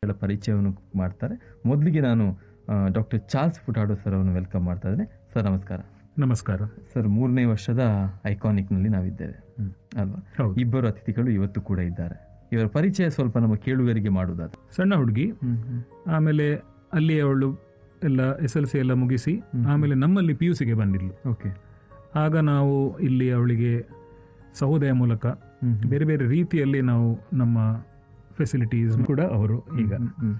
ವಿದ್ಯಾರ್ಥಿಗಳ ಪರಿಚಯವನ್ನು ಮಾಡ್ತಾರೆ ಮೊದಲಿಗೆ ನಾನು ಡಾಕ್ಟರ್ ಚಾರ್ಲ್ಸ್ ಫುಟಾಡೋ ಸರ್ ಅವರನ್ನು ವೆಲ್ಕಮ್ ಮಾಡ್ತಾ ಇದ್ದೇನೆ ಸರ್ ನಮಸ್ಕಾರ ನಮಸ್ಕಾರ ಸರ್ ಮೂರನೇ ವರ್ಷದ ಐಕಾನಿಕ್ನಲ್ಲಿ ನಾವಿದ್ದೇವೆ ಹ್ಮ್. ಅಲ್ವಾ ಹೌದು ಇಬ್ಬರು ಅತಿಥಿಗಳು ಇವತ್ತು ಕೂಡ ಇದ್ದಾರೆ ಇವರ ಪರಿಚಯ ಸ್ವಲ್ಪ ನಮ್ಮ ಕೇಳುಗರಿಗೆ ಮಾಡುವುದಾದ್ರೆ ಸಣ್ಣ ಹುಡುಗಿ ಆಮೇಲೆ ಅಲ್ಲಿ ಅವಳು ಎಲ್ಲ ಎಸ್ ಎಲ್ ಸಿ ಎಲ್ಲ ಮುಗಿಸಿ ಆಮೇಲೆ ನಮ್ಮಲ್ಲಿ ಪಿ ಯು ಸಿಗೆ ಬಂದಿದ್ಲು ಓಕೆ ಆಗ ನಾವು ಇಲ್ಲಿ ಅವಳಿಗೆ ಸಹೋದಯ ಮೂಲಕ ಬೇರೆ ಬೇರೆ ರೀತಿಯಲ್ಲಿ ನಾವು ನಮ್ಮ ಫೆಸಿಲಿಟೀಸ್ ಕೂಡ ಅವರು ಈಗ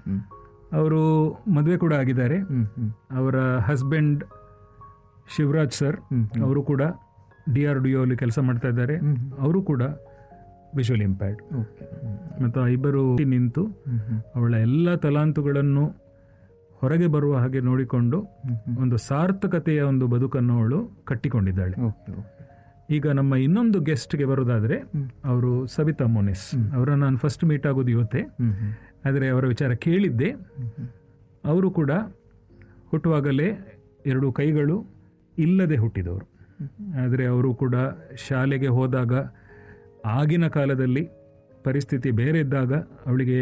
ಅವರು ಮದುವೆ ಕೂಡ ಆಗಿದ್ದಾರೆ ಅವರ ಹಸ್ಬೆಂಡ್ ಶಿವರಾಜ್ ಸರ್ ಅವರು ಕೂಡ ಡಿ ಆರ್ ಡಿ ಅಲ್ಲಿ ಕೆಲಸ ಮಾಡ್ತಾ ಇದ್ದಾರೆ ಅವರು ಕೂಡ ವಿಜುವಲ್ ಇಂಪ್ಯಾರ್ಡ್ ಓಕೆ ಮತ್ತು ಆ ಇಬ್ಬರು ನಿಂತು ಅವಳ ಎಲ್ಲ ತಲಾಂತುಗಳನ್ನು ಹೊರಗೆ ಬರುವ ಹಾಗೆ ನೋಡಿಕೊಂಡು ಒಂದು ಸಾರ್ಥಕತೆಯ ಒಂದು ಬದುಕನ್ನು ಅವಳು ಕಟ್ಟಿಕೊಂಡಿದ್ದಾಳೆ ಓಕೆ ಓಕೆ ಈಗ ನಮ್ಮ ಇನ್ನೊಂದು ಗೆಸ್ಟ್ಗೆ ಬರೋದಾದ್ರೆ ಅವರು ಸವಿತಾ ಮೋನಿಸ್ ಅವರನ್ನು ನಾನು ಫಸ್ಟ್ ಮೀಟ್ ಆಗೋದು ಇವತ್ತೇ ಆದರೆ ಅವರ ವಿಚಾರ ಕೇಳಿದ್ದೆ ಅವರು ಕೂಡ ಹುಟ್ಟುವಾಗಲೇ ಎರಡು ಕೈಗಳು ಇಲ್ಲದೆ ಹುಟ್ಟಿದವರು ಆದರೆ ಅವರು ಕೂಡ ಶಾಲೆಗೆ ಹೋದಾಗ ಆಗಿನ ಕಾಲದಲ್ಲಿ ಪರಿಸ್ಥಿತಿ ಬೇರೆ ಇದ್ದಾಗ ಅವಳಿಗೆ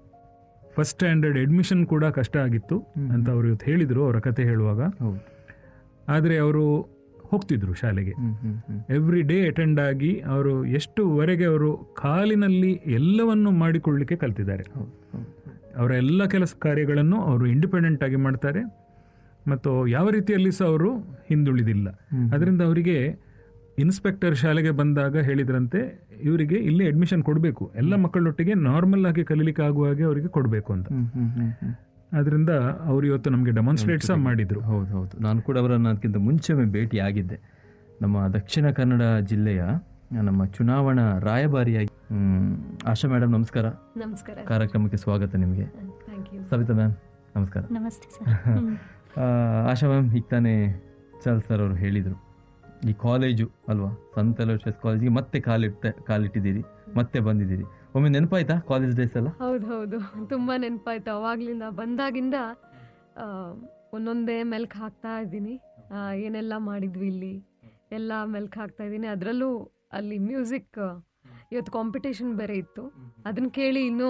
ಫಸ್ಟ್ ಸ್ಟ್ಯಾಂಡರ್ಡ್ ಅಡ್ಮಿಷನ್ ಕೂಡ ಕಷ್ಟ ಆಗಿತ್ತು ಅಂತ ಅವರು ಇವತ್ತು ಹೇಳಿದರು ಅವರ ಕತೆ ಹೇಳುವಾಗ ಹೌದು ಆದರೆ ಅವರು ಹೋಗ್ತಿದ್ರು ಶಾಲೆಗೆ ಹ್ಮ್ ಹ್ಮ್ ಹ್ಮ್ ಎವ್ರಿ ಡೇ ಅಟೆಂಡ್ ಆಗಿ ಅವರು ಎಷ್ಟುವರೆಗೆ ಅವರು ಕಾಲಿನಲ್ಲಿ ಎಲ್ಲವನ್ನು ಮಾಡಿಕೊಳ್ಳಿಕ್ಕೆ ಕಲ್ತಿದ್ದಾರೆ ಹೌದು ಹೌದು ಅವರ ಎಲ್ಲ ಕೆಲಸ ಕಾರ್ಯಗಳನ್ನು ಅವರು ಇಂಡಿಪೆಂಡೆಂಟ್ ಆಗಿ ಮಾಡ್ತಾರೆ ಮತ್ತು ಯಾವ ರೀತಿಯಲ್ಲಿ ಸಹ ಅವರು ಹಿಂದುಳಿದಿಲ್ಲ ಅದರಿಂದ ಅವರಿಗೆ ಇನ್ಸ್ಪೆಕ್ಟರ್ ಶಾಲೆಗೆ ಬಂದಾಗ ಹೇಳಿದ್ರಂತೆ ಇವರಿಗೆ ಇಲ್ಲಿ ಅಡ್ಮಿಷನ್ ಕೊಡಬೇಕು ಎಲ್ಲ ಮಕ್ಕಳೊಟ್ಟಿಗೆ ನಾರ್ಮಲ್ ಆಗಿ ಕಲೀಲಿಕ್ಕೆ ಆಗುವ ಹಾಗೆ ಅವರಿಗೆ ಕೊಡಬೇಕು ಅಂತ ಹ್ಮ್ ಹ್ಮ್ ಹ್ಮ್ ಹ್ಮ್ ಅದರಿಂದ ಅವರು ಇವತ್ತು ನಮಗೆ ಡೆಮಾನ್ಸ್ಟ್ರೇಟ್ ಸಹ ಮಾಡಿದ್ರು ಹೌದು ಹೌದು ನಾನು ಕೂಡ ಅವರನ್ನು ಅದಕ್ಕಿಂತ ಮುಂಚೆವೇ ಭೇಟಿಯಾಗಿದ್ದೆ ನಮ್ಮ ದಕ್ಷಿಣ ಕನ್ನಡ ಜಿಲ್ಲೆಯ ನಮ್ಮ ಚುನಾವಣಾ ರಾಯಭಾರಿಯಾಗಿ ಹ್ಮ್, ಆಶಾ ಮೇಡಮ್ ನಮಸ್ಕಾರ ನಮಸ್ಕಾರ ಕಾರ್ಯಕ್ರಮಕ್ಕೆ ಸ್ವಾಗತ ನಿಮಗೆ ಥ್ಯಾಂಕ್ ಯು ಸವಿತಾ ಮ್ಯಾಮ್ ನಮಸ್ಕಾರ ನಮಸ್ತೆ ಸರ್ ಆ, ಆಶಾ ಮ್ಯಾಮ್ ಈಗ ತಾನೇ ಚಾಲ್ ಸರ್ ಅವರು ಹೇಳಿದರು ಈ ಕಾಲೇಜು ಅಲ್ವಾ ಸಂತ ಅಲೋಷಿಯಸ್ ಕಾಲೇಜಿಗೆ ಮತ್ತೆ ಕಾಲಿಟ್ಟ ಕಾಲಿಟ್ಟಿದ್ದೀರಿ ಮತ್ತೆ ಬಂದಿದ್ದೀರಿ ಒಮ್ಮೆ ನೆನಪಾಯ್ತಾ ಕಾಲೇಜ್ ಡೇಸ್ ಎಲ್ಲ ಹೌದು ಹೌದು ತುಂಬಾ ನೆನಪಾಯ್ತು ಅವಾಗ್ಲಿಂದ ಬಂದಾಗಿಂದ ಆ, ಒಂದೊಂದೇ ಮೆಲ್ಕ್ ಹಾಕ್ತಾ ಇದ್ದೀನಿ ಆ, ಏನೆಲ್ಲ ಮಾಡಿದ್ವಿ ಇಲ್ಲಿ ಎಲ್ಲ ಮೆಲ್ಕ್ ಹಾಕ್ತಾ ಇದ್ದೀನಿ ಅದರಲ್ಲೂ ಅಲ್ಲಿ ಮ್ಯೂಸಿಕ್ ಇವತ್ತು ಕಾಂಪಿಟೇಷನ್ ಬೇರೆ ಇತ್ತು ಅದನ್ನ ಕೇಳಿ ಇನ್ನೂ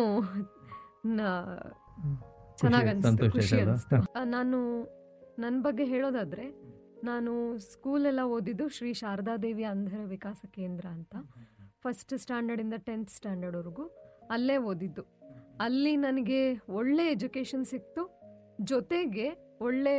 ಚೆನ್ನಾಗಿ ಅನಿಸ್ತು ಸಂತೋಷ ಖುಷಿ ಆಯ್ತಲ್ವಾ? ಅನಿಸ್ತು ನಾನು ನನ್ನ ಬಗ್ಗೆ ಹೇಳೋದಾದ್ರೆ ನಾನು ಸ್ಕೂಲೆಲ್ಲ ಓದಿದ್ದು ಶ್ರೀ ಶಾರದಾದೇವಿ ಅಂಧರ ವಿಕಾಸ ಕೇಂದ್ರ ಅಂತ ಫಸ್ಟ್ ಸ್ಟ್ಯಾಂಡರ್ಡಿಂದ ಟೆಂತ್ ಸ್ಟ್ಯಾಂಡರ್ಡ್ವರೆಗೂ ಅಲ್ಲೇ ಓದಿದ್ದು ಅಲ್ಲಿ ನನಗೆ ಒಳ್ಳೆ ಎಜುಕೇಷನ್ ಸಿಕ್ತು ಜೊತೆಗೆ ಒಳ್ಳೆ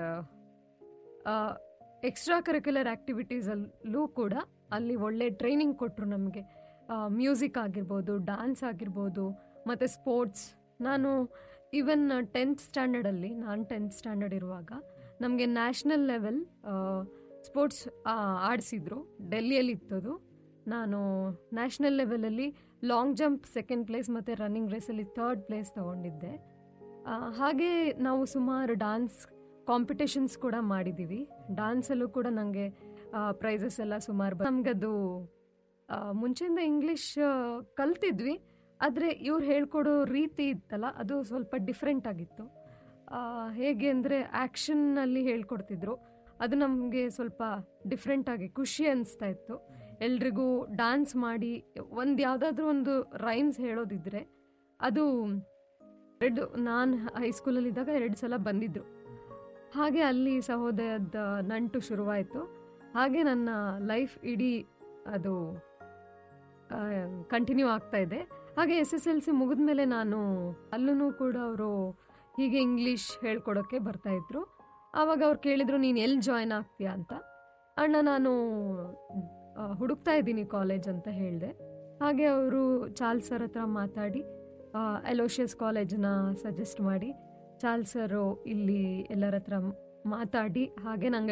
ಎಕ್ಸ್ಟ್ರಾ ಕರಿಕ್ಯುಲರ್ ಆ್ಯಕ್ಟಿವಿಟೀಸಲ್ಲೂ ಕೂಡ ಅಲ್ಲಿ ಒಳ್ಳೆ ಟ್ರೈನಿಂಗ್ ಕೊಟ್ಟರು ನಮಗೆ ಮ್ಯೂಸಿಕ್ ಆಗಿರ್ಬೋದು ಡ್ಯಾನ್ಸ್ ಆಗಿರ್ಬೋದು ಮತ್ತು ಸ್ಪೋರ್ಟ್ಸ್ ನಾನು ಈವನ್ ಟೆಂತ್ ಸ್ಟ್ಯಾಂಡರ್ಡಲ್ಲಿ ನಾನು ಟೆಂತ್ ಸ್ಟ್ಯಾಂಡರ್ಡ್ ಇರುವಾಗ ನಮಗೆ ನ್ಯಾಷನಲ್ ಲೆವೆಲ್ ಸ್ಪೋರ್ಟ್ಸ್ ಆಡಿಸಿದ್ರು ಡೆಲ್ಲಿಯಲ್ಲಿ ಇತ್ತದು ನಾನು ನ್ಯಾಷನಲ್ ಲೆವೆಲಲ್ಲಿ ಲಾಂಗ್ ಜಂಪ್ ಸೆಕೆಂಡ್ ಪ್ಲೇಸ್ ಮತ್ತು ರನ್ನಿಂಗ್ ರೇಸಲ್ಲಿ ಥರ್ಡ್ ಪ್ಲೇಸ್ ತಗೊಂಡಿದ್ದೆ ಆ, ಹಾಗೆ ನಾವು ಸುಮಾರು ಡಾನ್ಸ್ ಕಾಂಪಿಟೇಷನ್ಸ್ ಕೂಡ ಮಾಡಿದ್ದೀವಿ ಡ್ಯಾನ್ಸಲ್ಲೂ ಕೂಡ ನನಗೆ ಪ್ರೈಸಸ್ ಎಲ್ಲ ಸುಮಾರು ನಮಗದು ಮುಂಚೆಯಿಂದ ಇಂಗ್ಲೀಷ್ ಕಲ್ತಿದ್ವಿ ಆದರೆ ಇವ್ರು ಹೇಳ್ಕೊಡೋ ರೀತಿ ಇತ್ತಲ್ಲ ಅದು ಸ್ವಲ್ಪ ಡಿಫ್ರೆಂಟ್ ಆಗಿತ್ತು ಆ, ಹೇಗೆ ಅಂದರೆ ಆ್ಯಕ್ಷನ್ನಲ್ಲಿ ಹೇಳ್ಕೊಡ್ತಿದ್ರು ಅದು ನಮಗೆ ಸ್ವಲ್ಪ ಡಿಫ್ರೆಂಟ್ ಆಗಿ ಖುಷಿ ಅನಿಸ್ತಾ ಇತ್ತು ಎಲ್ರಿಗೂ ಡ್ಯಾನ್ಸ್ ಮಾಡಿ ಒಂದು ಯಾವುದಾದ್ರೂ ಒಂದು ರೈಮ್ಸ್ ಹೇಳೋದಿದ್ರೆ ಅದು ಎರಡು ನಾನು ಹೈಸ್ಕೂಲಲ್ಲಿದ್ದಾಗ ಎರಡು ಸಲ ಬಂದಿದ್ರು ಹಾಗೆ ಅಲ್ಲಿ ಸಹೋದಯದ ನಂಟು ಶುರುವಾಯಿತು ಹಾಗೆ ನನ್ನ ಲೈಫ್ ಇಡೀ ಅದು ಕಂಟಿನ್ಯೂ ಆಗ್ತಾ ಇದೆ ಹಾಗೆ ಎಸ್ ಎಸ್ ಎಲ್ ಸಿ ಮುಗಿದ್ಮೇಲೆ ನಾನು ಅಲ್ಲೂ ಕೂಡ ಅವರು ಹೀಗೆ ಇಂಗ್ಲೀಷ್ ಹೇಳ್ಕೊಡೋಕ್ಕೆ ಬರ್ತಾ ಇದ್ರು ಆವಾಗ ಅವ್ರು ಕೇಳಿದ್ರು ನೀನು ಎಲ್ಲಿ ಜಾಯ್ನ್ ಆಗ್ತೀಯಾ ಅಂತ ಅಣ್ಣ ನಾನು ಆ, ಹುಡುಕ್ತಾ ಇದ್ದೀನಿ ಕಾಲೇಜ್ ಅಂತ ಹೇಳಿದೆ ಹಾಗೆ ಅವರು ಚಾಲ್ ಸರ್ ಹತ್ರ ಮಾತಾಡಿ ಎಲೋಷಿಯಸ್ ಕಾಲೇಜನ್ನ ಸಜೆಸ್ಟ್ ಮಾಡಿ ಚಾಲ್ ಸರು ಇಲ್ಲಿ ಎಲ್ಲರ ಹತ್ರ ಮಾತಾಡಿ ಹಾಗೆ ನಂಗೆ